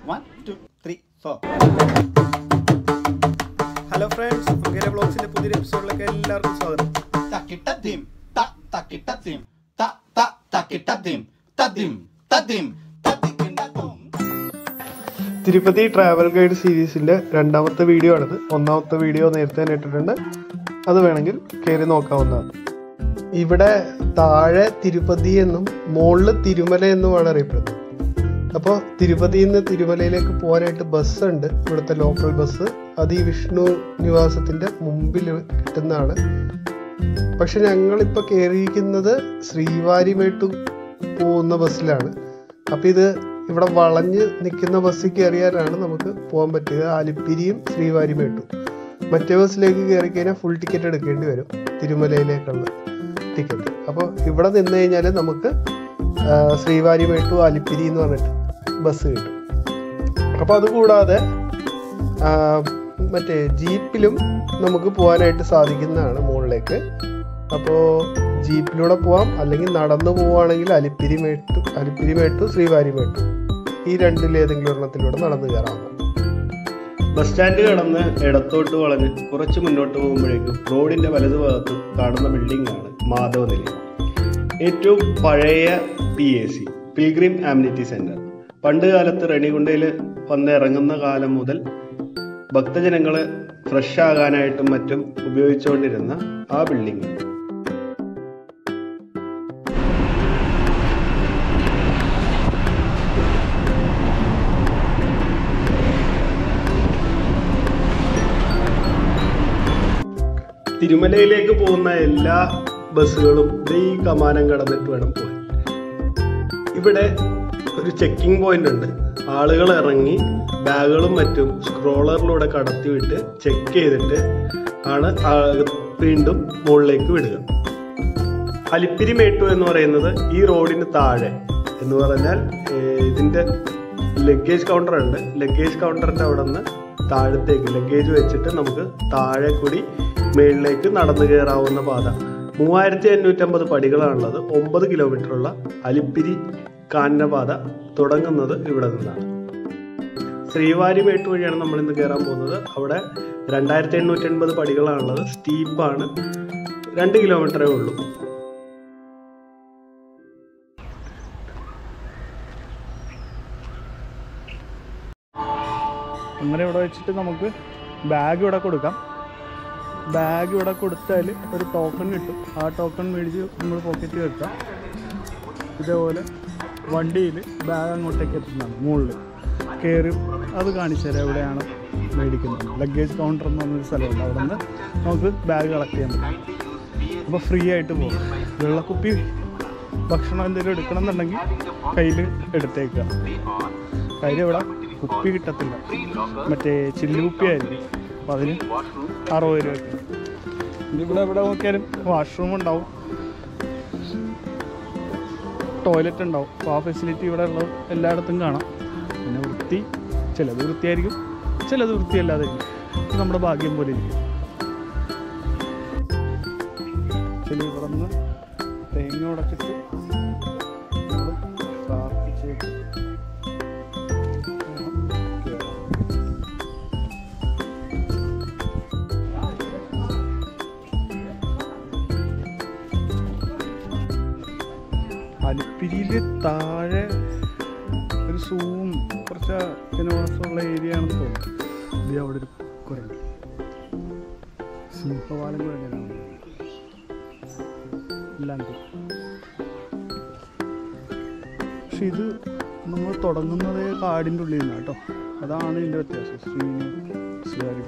one two three four hello friends ഫുഗേര ബ്ലോഗ്സിന്റെ പുതിയൊരു എപ്പിസോഡിലേക്ക് എല്ലാവർക്കും സ്വാഗതം തക്കിട്ടത്തിം ത തക്കിട്ടത്തിം ത ത തക്കിട്ടത്തിം തദിം തദിം തത്തിക്കിണ്ടത്തും തിരുപ്പതി ട്രാവൽ ഗൈഡ് സീരീസിന്റെ രണ്ടാമത്തെ വീഡിയോ ആണിത് ഒന്നാമത്തെ വീഡിയോ നേരത്തെ തന്നെ ഇട്ടിട്ടുണ്ട് അത് വേണമെങ്കിൽ കയറി നോക്കാവുന്നതാണ് ഇവിടെ താഴെ തിരുപ്പതി എന്നും മുകളിൽ തിരുമല എന്നുമാണ് അറിയപ്പെടുന്നത് അപ്പോൾ തിരുപ്പതിയിൽ നിന്ന് തിരുമലയിലേക്ക് പോകാനായിട്ട് ബസ് ഉണ്ട് ഇവിടുത്തെ ലോക്കൽ ബസ് അത് ഈ വിഷ്ണു നിവാസത്തിന്റെ മുമ്പിൽ കിട്ടുന്നതാണ് പക്ഷെ ഞങ്ങളിപ്പോൾ കയറിയിരിക്കുന്നത് ശ്രീവാരിമേട്ടു പോകുന്ന ബസ്സിലാണ് അപ്പം ഇത് ഇവിടെ വളഞ്ഞ് നിൽക്കുന്ന ബസ്സിൽ കയറിയാലാണ് നമുക്ക് പോകാൻ പറ്റുക ആലിപ്പിരിയും ശ്രീവാരിമേട്ടും മറ്റേ ബസ്സിലേക്ക് കയറി കഴിഞ്ഞാൽ ഫുൾ ടിക്കറ്റ് എടുക്കേണ്ടി വരും തിരുമലയിലേക്കുള്ള ടിക്കറ്റ് അപ്പോൾ ഇവിടെ നിന്ന് കഴിഞ്ഞാൽ നമുക്ക് ആ, ശ്രീവാരിമേട്ടു ആലിപ്പിരി എന്ന് പറഞ്ഞിട്ട് ബസ് കിട്ടും അപ്പോൾ അതുകൂടാതെ ആ, മറ്റേ ജീപ്പിലും നമുക്ക് പോകാനായിട്ട് സാധിക്കുന്നതാണ് മുകളിലേക്ക് അപ്പോൾ ജീപ്പിലൂടെ പോവാം അല്ലെങ്കിൽ നടന്നു പോവുകയാണെങ്കിൽ അലിപ്പിരി മേട്ടു അലിപ്പിരി മേട്ടു ശ്രീവാരി മേട്ടു ഈ രണ്ടിലേതെങ്കിലും ഒരെണ്ണത്തിലൂടെ നടന്നു കയറാവുന്ന ബസ് സ്റ്റാൻഡ് കടന്ന് ഇടത്തോട്ട് വളഞ്ഞ് കുറച്ച് മുന്നോട്ട് പോകുമ്പോഴേക്കും റോഡിന്റെ വലതുഭാഗത്ത് കാണുന്ന ബിൽഡിംഗ് ആണ് മാധവ നിലയം ഏറ്റവും പഴയ P A C pilgrim amenity centre പണ്ട് കാലത്ത് റെണികുണ്ടയിൽ വന്ന് ഇറങ്ങുന്ന കാലം മുതൽ ഭക്തജനങ്ങൾ ഫ്രഷ് ആകാനായിട്ടും മറ്റും ഉപയോഗിച്ചുകൊണ്ടിരുന്ന ആ ബിൽഡിംഗ് തിരുമലയിലേക്ക് പോകുന്ന എല്ലാ ബസ്സുകളും ദേ ഈ കമാനം കടന്നിട്ട് വേണം പോകാൻ ഇവിടെ ഒരു ചെക്കിംഗ് പോയിന്റ് ഉണ്ട് ആളുകൾ ഇറങ്ങി ബാഗുകളും മറ്റും സ്ക്രോളറിലൂടെ കടത്തിവിട്ട് ചെക്ക് ചെയ്തിട്ട് ആണ് ആ- വീണ്ടും മുകളിലേക്ക് വിടുക അലിപ്പിരി മേട്ടു എന്ന് പറയുന്നത് ഈ റോഡിന് താഴെ എന്ന് പറഞ്ഞാൽ ഏർ, ഇതിന്റെ ലഗേജ് കൗണ്ടർ ഉണ്ട് ലഗേജ് കൗണ്ടറിന്റെ അവിടെ നിന്ന് താഴത്തേക്ക് ലഗേജ് വെച്ചിട്ട് നമുക്ക് താഴെ കൂടി മേളിലേക്ക് നടന്നു കയറാവുന്ന പാത മൂവായിരത്തി അഞ്ഞൂറ്റമ്പത് പടികളാണുള്ളത് ഒമ്പത് കിലോമീറ്ററുള്ള അലിപ്പിരി കാനനപാത തുടങ്ങുന്നത് ഇവിടെ നിന്നാണ് ശ്രീവാരി മേട്ട് വഴിയാണ് നമ്മൾ ഇന്ന് കയറാൻ പോകുന്നത് അവിടെ രണ്ടായിരത്തി എണ്ണൂറ്റി എൺപത് പടികളാണുള്ളത് സ്റ്റീപ്പാണ് രണ്ട് കിലോമീറ്ററേ ഉള്ളൂ അങ്ങനെ ഇവിടെ വെച്ചിട്ട് നമുക്ക് ബാഗ് ഇവിടെ കൊടുക്കാം ബാഗ് ഇവിടെ കൊടുത്താൽ ഒരു ടോക്കൺ കിട്ടും ആ ടോക്കൺ മേടിച്ച് നമ്മൾ പോക്കറ്റിൽ വെക്കാം ഇതേപോലെ വണ്ടിയിൽ ബാഗ് അങ്ങോട്ടേക്ക് എത്തുന്നതാണ് മുകളിൽ കയറി അത് കാണിച്ചു തരാം എവിടെയാണ് മേടിക്കുന്നത് ലഗേജ് കൗണ്ടർ എന്ന് പറഞ്ഞൊരു സ്ഥലമുണ്ട് അവിടെ നിന്ന് നമുക്ക് ബാഗ് കളക്ട് ചെയ്യാൻ പറ്റും അപ്പോൾ ഫ്രീ ആയിട്ട് പോകും വെള്ളക്കുപ്പി ഭക്ഷണം എന്തെങ്കിലും എടുക്കണം എന്നുണ്ടെങ്കിൽ കയ്യിൽ എടുത്തേക്കുക കയ്യിൽ ഇവിടെ കുപ്പി കിട്ടത്തില്ല മറ്റേ ചില്ല് കുപ്പി ആയിരിക്കും അപ്പോൾ അതിന് അറുപത് രൂപയ്ക്ക് ഇവിടെ എവിടെ നോക്കിയാലും വാഷ്റൂം ഉണ്ടാവും ടോയ്ലറ്റ് ഉണ്ടാവും അപ്പോൾ ആ ഫെസിലിറ്റി ഇവിടെ ഉള്ളത് എല്ലായിടത്തും കാണാം പിന്നെ വൃത്തി ചിലത് വൃത്തിയായിരിക്കും ചിലത് വൃത്തിയല്ലാതെ ഇത് നമ്മുടെ ഭാഗ്യം പോലെ ഇരിക്കും ചില ഇവിടെ നിന്ന് തേങ്ങ ഉടച്ചിട്ട് നമ്മള് പ്രാർത്ഥിച്ചേക്കും അലിപ്പിരിയിൽ താഴെ ഒരു സൂവും കുറച്ച് ജനവാസമുള്ള ഏരിയ ആണെന്ന് തോന്നുന്നു ഇത് അവിടെ ഒരു കുരങ്ങ് സിംഹവാലം കുരങ്ങനാണ് ഇല്ലാണ്ട് പക്ഷെ ഇത് നമ്മൾ തുടങ്ങുന്നത് കാടിൻ്റെ ഉള്ളിൽ നിന്നാണ് കേട്ടോ അതാണ് ഇതിൻ്റെ വ്യത്യാസം ശ്രീനി ശ്രീകാരി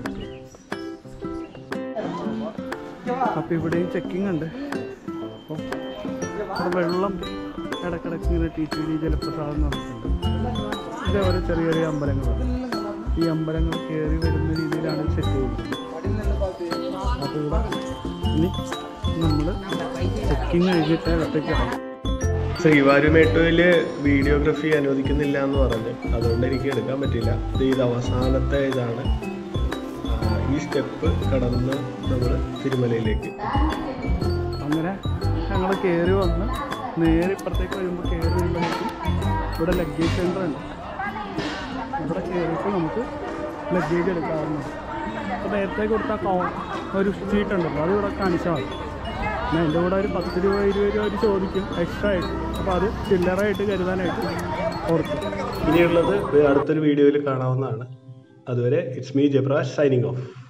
അപ്പോൾ ഇവിടെയും ചെക്കിംഗ് ഉണ്ട് അപ്പോൾ അവിടെ വെള്ളം ഇടക്കിടക്ക് ഇങ്ങനെ ടി ടി ഡി ജലപ്രസാദം എന്ന് പറഞ്ഞിട്ടുണ്ട് ഇതേപോലെ ചെറിയ ചെറിയ അമ്പലങ്ങളാണ് ഈ അമ്പലങ്ങൾ കയറി വരുന്ന രീതിയിലാണ് സെറ്റ് ചെയ്തിരിക്കുന്നത് അപ്പോൾ ഇവിടെ ഇനി നമ്മൾ ചെക്കിങ് കഴിഞ്ഞിട്ട് അകത്തേക്ക് ഇറങ്ങും ശ്രീവാരുമേട്ടുവില് വീഡിയോഗ്രഫി അനുവദിക്കുന്നില്ല എന്ന് പറഞ്ഞ് അതുകൊണ്ട് എനിക്ക് എടുക്കാൻ പറ്റില്ല ഇത് ഇത് അവസാനത്തെ ഇതാണ് ആ, ഈ സ്റ്റെപ്പ് കടന്ന് നമ്മൾ തിരുമലയിലേക്ക് അങ്ങനെ ഞങ്ങൾ കയറി വന്ന് നേരെ ഇപ്പുറത്തേക്ക് വരുമ്പോൾ കയറി വരുമ്പോഴേക്കും ഇവിടെ ലഗേജ് സെൻ്റർ ഉണ്ട് ഇവിടെ കയറിയിട്ട് നമുക്ക് ലഗേജ് എടുക്കാവുന്നതാണ് അപ്പോൾ നേരത്തെ കൊടുത്ത കോ ഒരു ഷീറ്റ് ഉണ്ടല്ലോ അത് ഇവിടെ കാണിച്ചാൽ മതി പിന്നെ അതിൻ്റെ കൂടെ ഒരു പത്ത് രൂപ ഇരുപത് രൂപ അവർ ചോദിക്കും എക്സ്ട്രാ ആയിട്ട് അപ്പോൾ അത് ചില്ലറായിട്ട് കരുതാനായിട്ട് ഓർക്കും ഇനിയുള്ളത് അടുത്തൊരു വീഡിയോയിൽ കാണാവുന്നതാണ് അതുവരെ it's me Jabraj signing of